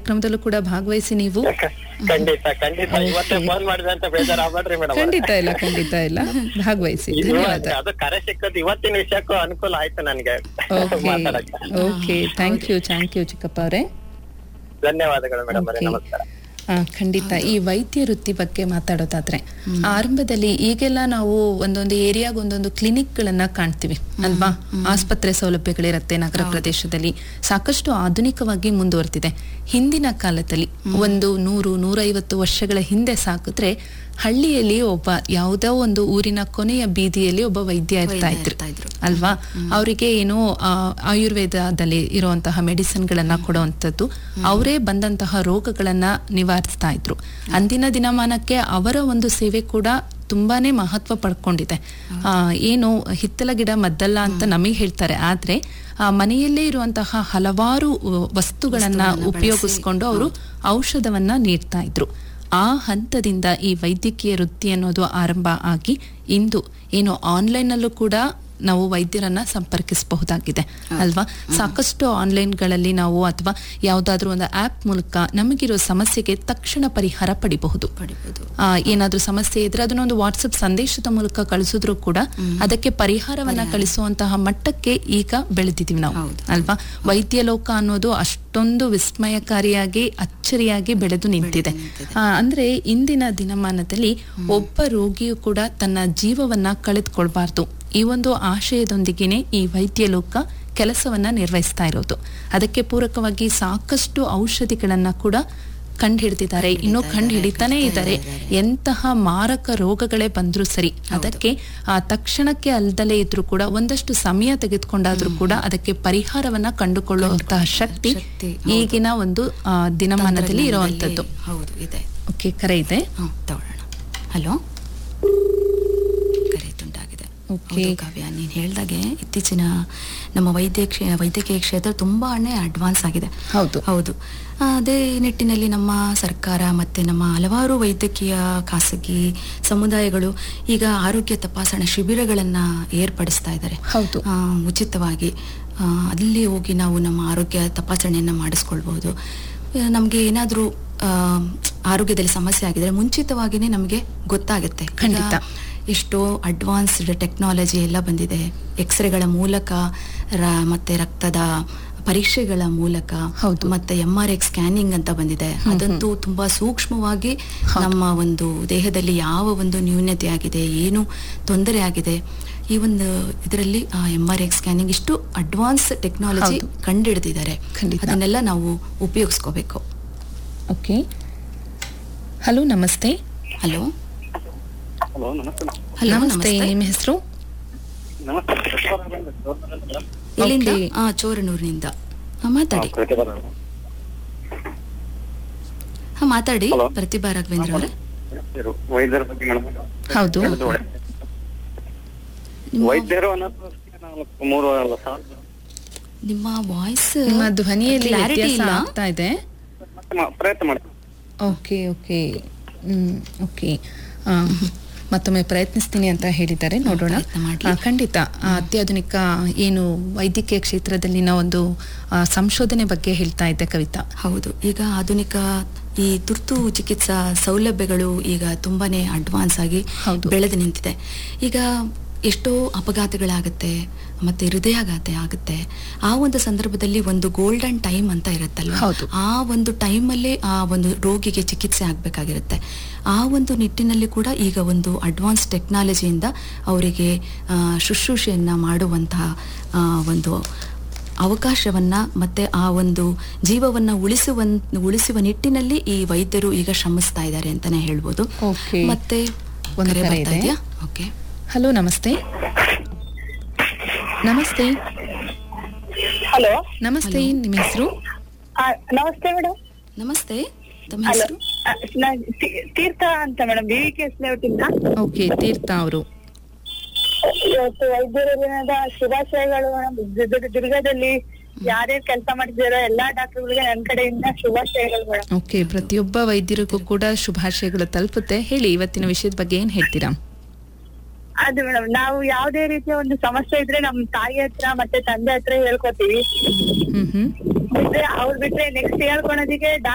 ಕಾರ್ಯಕ್ರಮದಲ್ಲೂ ಕೂಡ ಭಾಗವಹಿಸಿ ನೀವು ಖಂಡಿತ ಖಂಡಿತ ಇವತ್ತೇ ಫೋನ್ ಮಾಡಿದೆ ಅಂತ ಬೇಜಾರ್ ಆಗ್ಬೇಡ್ರಿ ಮೇಡಮ್ ಖಂಡಿತ ಇಲ್ಲ ಖಂಡಿತ ಇಲ್ಲ ಭಾಗವಹಿಸಿ ಧನ್ಯವಾದ ಅದು ಕರೆ ಸಿಕ್ಕದ್ದು ಇವತ್ತಿನ ವಿಷಯಕ್ಕೂ ಅನುಕೂಲ ಆಯ್ತು ನನ್ಗೆ ಓಕೆ ಮಾತಾಡಕ್ಕೆ okay thank you thank you ಚಿಕ್ಕಪ್ಪ ಅವರೇ ಧನ್ಯವಾದಗಳು ಮೇಡಮ್ ಅವರೇ Okay. ನಮಸ್ಕಾರ ಆ, ಖಂಡಿತ ಈ ವೈದ್ಯ ವೃತ್ತಿ ಬಗ್ಗೆ ಮಾತಾಡೋದಾದ್ರೆ ಆರಂಭದಲ್ಲಿ ಈಗೆಲ್ಲ ನಾವು ಒಂದೊಂದು ಏರಿಯಾಗ ಒಂದೊಂದು ಕ್ಲಿನಿಕ್ ಗಳನ್ನ ಕಾಣ್ತೀವಿ ಅಲ್ವಾ ಆಸ್ಪತ್ರೆ ಸೌಲಭ್ಯಗಳಿರತ್ತೆ ನಗರ ಪ್ರದೇಶದಲ್ಲಿ ಸಾಕಷ್ಟು ಆಧುನಿಕವಾಗಿ ಮುಂದುವರೆದಿದೆ ಹಿಂದಿನ ಕಾಲದಲ್ಲಿ ಒಂದು ನೂರು ನೂರೈವತ್ತು ವರ್ಷಗಳ ಹಿಂದೆ ಸಾಕಿದ್ರೆ ಹಳ್ಳಿಯಲ್ಲಿ ಒಬ್ಬ ಯಾವುದೋ ಒಂದು ಊರಿನ ಕೊನೆಯ ಬೀದಿಯಲ್ಲಿ ಒಬ್ಬ ವೈದ್ಯ ಇರ್ತಾ ವೈದ್ಯ ಇದ್ರು ಇರ್ತಾ ಇದ್ರು. ಅಲ್ವಾ ಅವರಿಗೆ ಏನೋ ಆ, ಆಯುರ್ವೇದದಲ್ಲಿ ಇರುವಂತಹ ಮೆಡಿಸಿನ್ ಗಳನ್ನ ಕೊಡುವಂಥದ್ದು ಅವರೇ ಬಂದಂತಹ ರೋಗಗಳನ್ನ ನಿವಾರಿಸ್ತಾ ಇದ್ರು ಅಂದಿನ ದಿನಮಾನಕ್ಕೆ ಅವರ ಒಂದು ಸೇವೆ ಕೂಡ ತುಂಬಾನೇ ಮಹತ್ವ ಪಡ್ಕೊಂಡಿದೆ ಆ, ಏನು ಹಿತ್ತಲ ಗಿಡ ಮದ್ದಲ್ಲ ಅಂತ ನಮಗೆ ಹೇಳ್ತಾರೆ ಆದ್ರೆ ಆ, ಮನೆಯಲ್ಲೇ ಇರುವಂತಹ ಹಲವಾರು ಅ, ವಸ್ತುಗಳನ್ನ ಉಪಯೋಗಿಸ್ಕೊಂಡು ಅವರು ಔಷಧವನ್ನ ನೀಡ್ತಾ ಇದ್ರು ಆ ಹಂತದಿಂದ ಈ ವೈದ್ಯಕೀಯ ವೃತ್ತಿ ಅನ್ನೋದು ಆರಂಭ ಆಗಿ ಇಂದು ಏನು ಆನ್ಲೈನ್ ಅಲ್ಲೂ ಕೂಡ ನಾವು ವೈದ್ಯರನ್ನ ಸಂಪರ್ಕಿಸಬಹುದಾಗಿದೆ ಅಲ್ವಾ ಸಾಕಷ್ಟು ಆನ್ಲೈನ್ಗಳಲ್ಲಿ ನಾವು ಅಥವಾ ಯಾವುದಾದ್ರೂ ಒಂದು ಆಪ್ ಮೂಲಕ ನಮಗಿರೋ ಸಮಸ್ಯೆಗೆ ತಕ್ಷಣ ಪರಿಹಾರ ಪಡಿಬಹುದು ಪಡಿಬೋದು ಆ, ಏನಾದ್ರೂ ಸಮಸ್ಯೆ ಇದ್ರೆ ಅದನ್ನ ಒಂದು ವಾಟ್ಸಪ್ ಸಂದೇಶದ ಮೂಲಕ ಕಳಿಸಿದ್ರು ಕೂಡ ಅದಕ್ಕೆ ಪರಿಹಾರವನ್ನ ಕಳಿಸುವಂತಹ ಮಟ್ಟಕ್ಕೆ ಈಗ ಬೆಳೆದಿದ್ದೀವಿ ನಾವು ಹೌದು. ಅಲ್ವಾ ವೈದ್ಯ ಲೋಕ ಅನ್ನೋದು ಅಷ್ಟೊಂದು ವಿಸ್ಮಯಕಾರಿಯಾಗಿ ಅಚ್ಚರಿಯಾಗಿ ಬೆಳೆದು ನಿಂತಿದೆ ಆ, ಅಂದ್ರೆ ಇಂದಿನ ದಿನಮಾನದಲ್ಲಿ ಒಬ್ಬ ರೋಗಿಯು ಕೂಡ ತನ್ನ ಜೀವವನ್ನ ಕಳೆದುಕೊಳ್ಬಾರ್ದು ಈ ಒಂದು ಆಶಯದೊಂದಿಗೆನೆ ಈ ವೈದ್ಯ ಲೋಕ ಕೆಲಸವನ್ನ ನಿರ್ವಹಿಸ್ತಾ ಇರೋದು ಅದಕ್ಕೆ ಪೂರಕವಾಗಿ ಸಾಕಷ್ಟು ಔಷಧಿಗಳನ್ನ ಕೂಡ ಕಂಡು ಹಿಡಿದಿದ್ದಾರೆ ಇನ್ನು ಕಂಡು ಹಿಡಿತಾನೆ ಇದ್ದಾರೆ ಎಂತಹ ಮಾರಕ ರೋಗಗಳೇ ಬಂದ್ರೂ ಸರಿ ಅದಕ್ಕೆ ಆ ತಕ್ಷಣಕ್ಕೆ ಅಲ್ದಲೇ ಇದ್ರೂ ಕೂಡ ಒಂದಷ್ಟು ಸಮಯ ತೆಗೆದುಕೊಂಡಾದ್ರೂ ಕೂಡ ಅದಕ್ಕೆ ಪರಿಹಾರವನ್ನ ಕಂಡುಕೊಳ್ಳುವಂತಹ ಶಕ್ತಿ ಶಕ್ತಿ, ಈಗಿನ ಒಂದು ಆ, ದಿನಮಾನದಲ್ಲಿ ಇರುವಂತದ್ದು ಹೌದು ಇದೆ ಓಕೆ ಕರೆ ಇದೆ ಹ್ಮ್ ತಗೊಳ್ಳೋಣ ಹಲೋ ಕರೆ ತುಂಡಾಗಿದೆ Okay. ಹೌದು ಕಾವ್ಯ ನೀನ್ ಹೇಳ್ದಾಗೆ ಇತ್ತೀಚಿನ ನಮ್ಮ ವೈದ್ಯ ಕ್ಷೇ ವೈದ್ಯಕೀಯ ಕ್ಷೇತ್ರ ತುಂಬಾನೇ ಅಡ್ವಾನ್ಸ್ ಆಗಿದೆ ಹೌದು ಹೌದು ಆ, ಅದೇ ನಿಟ್ಟಿನಲ್ಲಿ ನಮ್ಮ ಸರ್ಕಾರ ಮತ್ತೆ ನಮ್ಮ ಹಲವಾರು ವೈದ್ಯಕೀಯ ಖಾಸಗಿ ಸಮುದಾಯಗಳು ಈಗ ಆರೋಗ್ಯ ತಪಾಸಣೆ ಶಿಬಿರಗಳನ್ನ ಏರ್ಪಡಿಸ್ತಾ ಇದ್ದಾರೆ ಹೌದು ಆ, ಉಚಿತವಾಗಿ ಆ, ಅಲ್ಲಿ ಹೋಗಿ ನಾವು ನಮ್ಮ ಆರೋಗ್ಯ ತಪಾಸಣೆಯನ್ನ ಮಾಡಿಸ್ಕೊಳ್ಬಹುದು ನಮಗೆ ಏನಾದರೂ ಆರೋಗ್ಯದಲ್ಲಿ ಸಮಸ್ಯೆ ಆಗಿದ್ರೆ ಮುಂಚಿತವಾಗಿನೇ ನಮಗೆ ಗೊತ್ತಾಗುತ್ತೆ ಈಗ ಖಂಡಿತ. ಎಷ್ಟೋ ಅಡ್ವಾನ್ಸ್ಡ್ ಟೆಕ್ನಾಲಜಿ ಎಲ್ಲ ಬಂದಿದೆ ಎಕ್ಸ್ರೇಗಳ ಮೂಲಕ ರ- ಮತ್ತೆ ರಕ್ತದ ಪರೀಕ್ಷೆಗಳ ಮೂಲಕ ಹೌದು. ಮತ್ತೆ ಎಂ ಆರ್ ಎಕ್ಸ್ ಸ್ಕ್ಯಾನಿಂಗ್ ಅಂತ ಬಂದಿದೆ ಅದಂತೂ ತುಂಬಾ ಸೂಕ್ಷ್ಮವಾಗಿ ನಮ್ಮ ಒಂದು ದೇಹದಲ್ಲಿ ಯಾವ ಒಂದು ನ್ಯೂನತೆ ಆಗಿದೆ ಏನು ತೊಂದರೆ ಆಗಿದೆ ಈ ಒಂದು ಇದರಲ್ಲಿ ಎಂ ಆರ್ ಎಕ್ಸ್ ಸ್ಕ್ಯಾನಿಂಗ್ ಇಷ್ಟು ಅಡ್ವಾನ್ಸ್ ಟೆಕ್ನಾಲಜಿ ಹೌದು. ಕಂಡಿಡ್ದಿದ್ದಾರೆ ಖಂಡಿತ. ಅದನ್ನೆಲ್ಲ ನಾವು ಉಪಯೋಗಿಸ್ಕೋಬೇಕು ಓಕೆ ಹಲೋ ನಮಸ್ತೆ ಹಲೋ ಹಲೋ ನಮಸ್ತೆ ಹಲೋ ನಮಸ್ತೆ ನಮಸ್ತೆ ನಿಮ್ಮ ಹೆಸರು ನಮಸ್ತೆ ಎಲ್ಲಿಂದ Okay. ಆ ಚೋರನೂರಿನಿಂದ ಹಾ, ಮಾತಾಡಿ ಹಾ ಮಾತಾಡಿ Hello. ಪ್ರತಿಭಾ ರಾಘವೇಂದ್ರ ಅವರೇ ವೈದ್ಯರ ಬಗ್ಗೆ ಮೇಡಮ್ ಹೌದು ವೈದ್ಯರು ಅನ್ನೋದು ನಾವು ಮೂರು ಸಾವಿರ ನಿಮ್ಮ ವಾಯ್ಸ್ ನಿಮ್ಮ ಧ್ವನಿಯಲ್ಲಿ ಕ್ಲಾರಿಟಿ ವ್ಯತ್ಯಾಸ ಇಲ್ಲ ಆಗ್ತಾ ಇದೆ ಮತ್ತೆ ಮಾ- ಪ್ರಯತ್ನ ಮಾಡಿ ಓಕೆ ಓಕೆ ಹ್ಮ್ ಓಕೆ ಆ, ಮತ್ತೊಮ್ಮೆ ಪ್ರಯತ್ನಿಸ್ತೀನಿ ಅಂತ ಹೇಳಿದ್ದಾರೆ ನೋಡೋಣ ಪ್ರಯತ್ನ ಮಾಡ್ಲಿ. ಆ, ಖಂಡಿತ ಆ, ಅತ್ಯಾಧುನಿಕ ಏನು ವೈದ್ಯಕೀಯ ಕ್ಷೇತ್ರದಲ್ಲಿನ ಒಂದು ಆ, ಸಂಶೋಧನೆ ಬಗ್ಗೆ ಹೇಳ್ತಾ ಇದ್ದೆ ಕವಿತಾ ಹೌದು ಈಗ ಆಧುನಿಕ ಈ ತುರ್ತು ಚಿಕಿತ್ಸಾ ಸೌಲಭ್ಯಗಳು ಈಗ ತುಂಬಾನೇ ಅಡ್ವಾನ್ಸ್ ಆಗಿ ಹೌದು. ಬೆಳೆದು ನಿಂತಿದೆ ಈಗ ಎಷ್ಟೋ ಅಪಘಾತಗಳಾಗುತ್ತೆ ಮತ್ತೆ ಹೃದಯಾಘಾತ ಆಗುತ್ತೆ ಆ ಒಂದು ಸಂದರ್ಭದಲ್ಲಿ ಒಂದು ಗೋಲ್ಡನ್ ಟೈಮ್ ಅಂತ ಇರುತ್ತಲ್ವ ಹೌದು. ಆ ಒಂದು ಟೈಮಲ್ಲಿ ಆ ಒಂದು ರೋಗಿಗೆ ಚಿಕಿತ್ಸೆ ಆಗಬೇಕಾಗಿರುತ್ತೆ ಆ ಒಂದು ನಿಟ್ಟಿನಲ್ಲಿ ಕೂಡ ಈಗ ಒಂದು ಅಡ್ವಾನ್ಸ್ ಟೆಕ್ನಾಲಜಿಯಿಂದ ಅವರಿಗೆ ಆ, ಶುಶ್ರೂಷೆಯನ್ನ ಮಾಡುವಂತಹ ಆ, ಒಂದು ಅವಕಾಶವನ್ನ ಮತ್ತೆ ಆ ಒಂದು ಜೀವವನ್ನ ಉಳಿಸುವ ಉಳಿಸುವ ನಿಟ್ಟಿನಲ್ಲಿ ಈ ವೈದ್ಯರು ಈಗ ಶ್ರಮಿಸ್ತಾ ಇದ್ದಾರೆ ಅಂತಾನೆ ಹೇಳ್ಬೋದು Okay. ಮತ್ತೆ ಒಂದು ಕರೆ ಕರೆ ಬರ್ತಾ ಇದೆ. ಇದೆಯಾ ಓಕೆ ಹಲೋ ನಮಸ್ತೆ ನಮಸ್ತೆ ಹಲೋ ನಮಸ್ತೆ ನಿಮ್ಮ ಹೆಸರು ನಮಸ್ತೆ ಮೇಡಮ್ ನಮಸ್ತೆ ತಮ್ಮ ಹಲೋ ಹೆಸರು ನಾನ್ ತೀ- ತೀರ್ಥ ಅಂತ madam B V K S ಲೇಔಟಿಂದ ಓಕೆ ತೀರ್ಥ ಅವರು ಇವತ್ತು ವೈದ್ಯರ ದಿನದ ಶುಭಾಶಯಗಳು ಮೇಡಮ್ ದುರ್ಗದಲ್ಲಿ ಯಾರ್ಯಾರು ಕೆಲಸ ಮಾಡ್ತಿದಾರೋ ಎಲ್ಲಾ ಡಾಕ್ಟರ್ಗಳಿಗೆ ನನ್ನ ಕಡೆಯಿಂದ ಶುಭಾಶಯಗಳು ಮೇಡಮ್ ಓಕೆ ಪ್ರತಿಯೊಬ್ಬ ವೈದ್ಯರಿಗೂ ಕೂಡ ಶುಭಾಶಯಗಳು ತಲುಪುತ್ತೆ ಹೇಳಿ ಇವತ್ತಿನ ವಿಷಯದ ಬಗ್ಗೆ ಏನ್ ಹೇಳ್ತೀರಾ ಅದು ಮೇಡಮ್ ನಾವು ಯಾವ್ದೇ ರೀತಿಯ ಒಂದು ಸಮಸ್ಯೆ ಇದ್ರೆ ನಮ್ ತಾಯಿ ಹತ್ರ ಮತ್ತೆ ತಂದೆ ಹತ್ರ ಹೇಳ್ಕೊತೀವಿ ಹ್ಮ್ ಹ್ಮ್ ಬಿಟ್ರೆ ಅವ್ರು ಬಿಟ್ರೆ ನೆಕ್ಸ್ಟ್ ಹೇಳ್ಕೊಳೋದಿಗೆ